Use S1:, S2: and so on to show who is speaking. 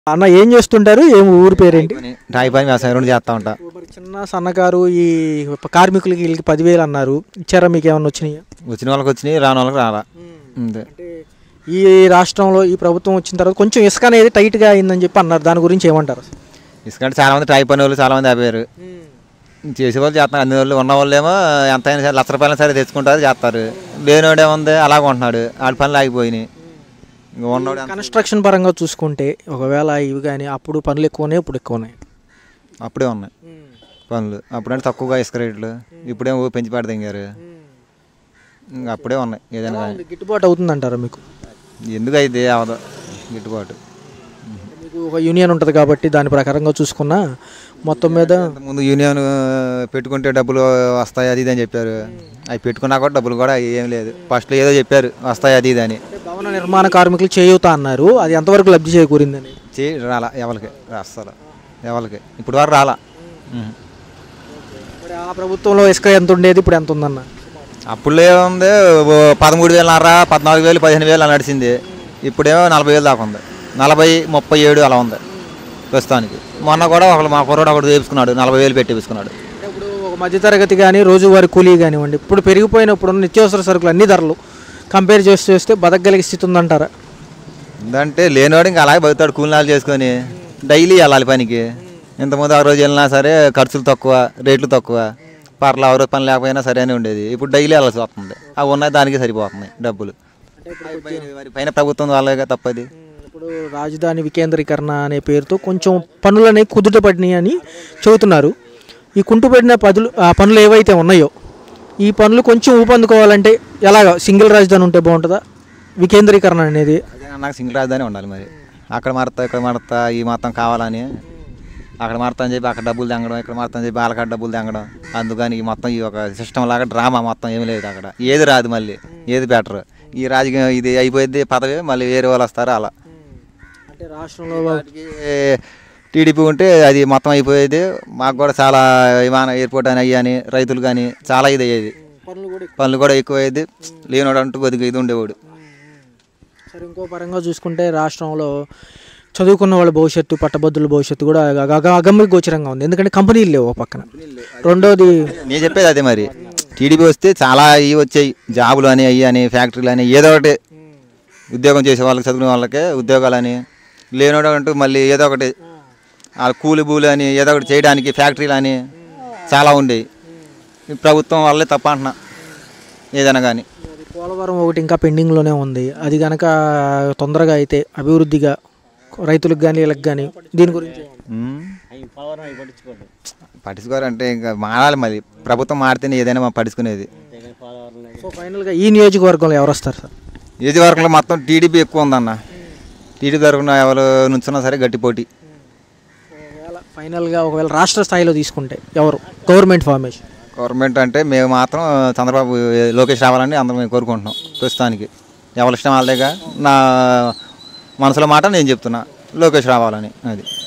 S1: అన్న ఏం చేస్తుంటారు ఏం ఊరి పేరేంటి
S2: పని రాయి పని వ్యవసాయం రెండు చేస్తూ ఉంటా
S1: మరి చిన్న సన్నకారు ఈ కార్మికులకి వీళ్ళకి పదివేలు అన్నారు ఇచ్చారా మీకు ఏమన్నా వచ్చినాయి
S2: వచ్చిన వాళ్ళకి వచ్చినాయి రాని వాళ్ళకి రాలా అంతే
S1: అంటే ఈ రాష్ట్రంలో ఈ ప్రభుత్వం వచ్చిన తర్వాత కొంచెం ఇసుక అనేది టైట్గా అయిందని చెప్పి అన్నారు దాని గురించి ఏమంటారు
S2: ఇసుకంటే చాలా మంది ట్రై పని వాళ్ళు చాలా మంది ఆపారు చేసేవాళ్ళు చేస్తున్నారు అన్ని వాళ్ళు ఉన్న వాళ్ళు ఏమో ఎంత అయినా సరే లక్ష రూపాయలు సరే తెచ్చుకుంటారు చేస్తారు లేనివాడు ఏముంది అలాగ ఉంటున్నాడు ఆడి పనులు ఆగిపోయినాయి ఇంకా ఉన్నవాడు ఎంత-
S1: కన్స్ట్రక్షన్ పరంగా చూసుకుంటే ఒకవేళ ఇవి కానీ అప్పుడు పనులు ఎక్కువనే ఇప్పుడు ఎక్కువనే
S2: అప్పుడే ఉన్నాయి పనులు అప్పుడంటే తక్కువగా ఇసుక రేట్లు ఇప్పుడేం ఓ పెంచి పెడతారు ఇంకా అప్పుడే ఉన్నాయి ఏదైనా కానీ
S1: గిట్టుబాటు అవుతుందంటారా మీకు
S2: ఎందుకు అయితే అవదు గిట్టుబాటు
S1: మీకు ఒక యూనియన్ ఉంటుంది కాబట్టి దాని ప్రకారంగా చూసుకున్నా మొత్తం మీద
S2: ముందు యూనియన్ పెట్టుకుంటే డబ్బులు వస్తాయి అది ఇది అని చెప్పారు అవి పెట్టుకున్నా కూడా డబ్బులు కూడా ఏం లేదు ఫస్ట్లో ఏదో చెప్పారు వస్తాయి అది ఇది అని
S1: అంటే భవన నిర్మాణ కార్మికులు చేయూత అన్నారు అది ఎంతవరకు లబ్ధి చేకూరిందని
S2: చే రాలా ఎవరికి అస్సలు ఎవరికి ఇప్పుడు వరకు రాలా ఉహు.
S1: మరి ఆ ప్రభుత్వంలో ఇసుక ఎంత ఉండేది ఇప్పుడు ఎంత ఉందన్న
S2: అప్పుడు ఏముంది ఓ పదమూడు వేలు నర పద్నాలుగు వేలు పదిహేను వేలు అలా నడిచింది ఇప్పుడేమో నలభై వేలు దాకా ఉంది నలభై ముప్పై ఏడు అలా ఉంది ప్రస్తుతానికి మొన్న కూడా ఒకడు మా కుర్రోడు ఒకటి వేపించుకున్నాడు నలభై వేలు పెట్టి వేసుకున్నాడు
S1: అంటే ఇప్పుడు ఒక మధ్యతరగతి కానీ రోజువారీ కూలీ కానివ్వండి ఇప్పుడు పెరిగిపోయినప్పుడు ఉన్న నిత్యావసర సరుకులు అన్ని ధరలు కంపేర్ చేసి చూస్తే బతకగలిగే స్థితి ఉందంటారా
S2: ఎందుకంటే లేనివాడు ఇంకా అలాగే బతుకుతాడు కూలినాలు చేసుకొని డైలీ వెళ్ళాలి పనికి ఇంతకుముందు ఆ రోజు వెళ్ళినా సరే ఖర్చులు తక్కువ రేట్లు తక్కువ పర్లా ఆ రోజు పని లేకపోయినా సరేనే ఉండేది ఇప్పుడు డైలీ వెళ్ళాల్సి వస్తుంది అవి ఉన్నాయి దానికి సరిపోతున్నాయి డబ్బులు మరి పైన ప్రభుత్వం వాళ్ళగా తప్పది
S1: ఇప్పుడు రాజధాని వికేంద్రీకరణ అనే పేరుతో కొంచెం పనులు అనేవి కుదుట పడినాయి అని చెబుతున్నారు ఈ కుంటుపడిన పదులు ఆ పనులు ఏవైతే ఉన్నాయో ఈ పనులు కొంచెం ఊపందుకోవాలంటే ఎలాగ సింగిల్ రాజధాని ఉంటే బాగుంటుందా వికేంద్రీకరణ అనేది
S2: అదే నాకు సింగిల్ రాజధాని ఉండాలి మరి అక్కడ మారుతా ఇక్కడ మారుతా ఈ మొత్తం కావాలని అక్కడ మారుతా అని చెప్పి అక్కడ డబ్బులు తెంగడం ఇక్కడ మారుతా అని చెప్పి వాళ్ళకాడ డబ్బులు తెంగడం అందుకని ఈ మొత్తం ఈ ఒక సిస్టమ్ లాగా డ్రామా మొత్తం ఏమి లేదు అక్కడ ఏది రాదు మళ్ళీ ఏది బెటర్ ఈ రాజకీయం ఇది అయిపోయింది పదవి మళ్ళీ వేరే వాళ్ళు వస్తారు అలా
S1: అంటే రాష్ట్రంలో
S2: వాటికి టీడీపీ ఉంటే అది మొత్తం అయిపోయేది మాకు కూడా చాలా విమాన ఎయిర్పోర్ట్ అని అయ్యాని రైతులు కానీ చాలా ఇది అయ్యేది
S1: పనులు కూడా
S2: పనులు కూడా ఎక్కువ అయ్యేది లేనివాడు అంటూ కొద్దిగా ఇది ఉండేవాడు
S1: సరే ఇంకో పరంగా చూసుకుంటే రాష్ట్రంలో చదువుకున్న వాళ్ళ భవిష్యత్తు పట్టభద్రుల భవిష్యత్తు కూడా అగ- అగ- అగమ్య గోచరంగా ఉంది ఎందుకంటే కంపెనీలు లేవు ఓ పక్కన రెండోది
S2: నేను చెప్పేది అదే మరి టీడీపీ వస్తే చాలా ఇవి వచ్చాయి జాబులు అని అయ్యి అని ఫ్యాక్టరీలు అని ఏదో ఒకటి ఉద్యోగం చేసే వాళ్ళకి చదువుకునే వాళ్ళకి ఉద్యోగాలని లేనోడు అంటూ మళ్ళీ ఏదో ఒకటి ఆ కూలి బూలి అని ఏదో ఒకటి చేయడానికి ఫ్యాక్టరీలు అని చాలా ఉండేవి ఈ ప్రభుత్వం వల్లే తప్ప అంటున్నా ఏదైనా కానీ
S1: అది పోలవరం ఒకటి ఇంకా పెండింగ్లోనే ఉంది అది కనుక తొందరగా అయితే అభివృద్ధిగా రైతులకు కానీ వీళ్ళకి కానీ దీని గురించి
S2: పట్టించుకోరంటే ఇంకా మారాలి మరి ప్రభుత్వం మారితేనే ఏదైనా మా పట్టించుకునేది
S1: సో ఫైనల్గా ఈ నియోజకవర్గంలో ఎవరు వస్తారు సార్
S2: నియోజకవర్గంలో మొత్తం టీడీపీ ఎక్కువ ఉందన్న టీడీపీ తరఫున ఎవరు నుంచున్నా సరే గట్టి పోటీ
S1: ఒకవేళ ఫైనల్గా ఒకవేళ రాష్ట్ర స్థాయిలో తీసుకుంటే ఎవరు గవర్నమెంట్ ఫార్మేషన్
S2: గవర్నమెంట్ అంటే మేము మాత్రం చంద్రబాబు లోకేష్ రావాలని అందరం మేము కోరుకుంటున్నాం ప్రస్తుతానికి ఎవరి ఇష్టం వాళ్ళేగా నా మనసులో మాట నేను చెప్తున్నా లోకేష్ రావాలని అది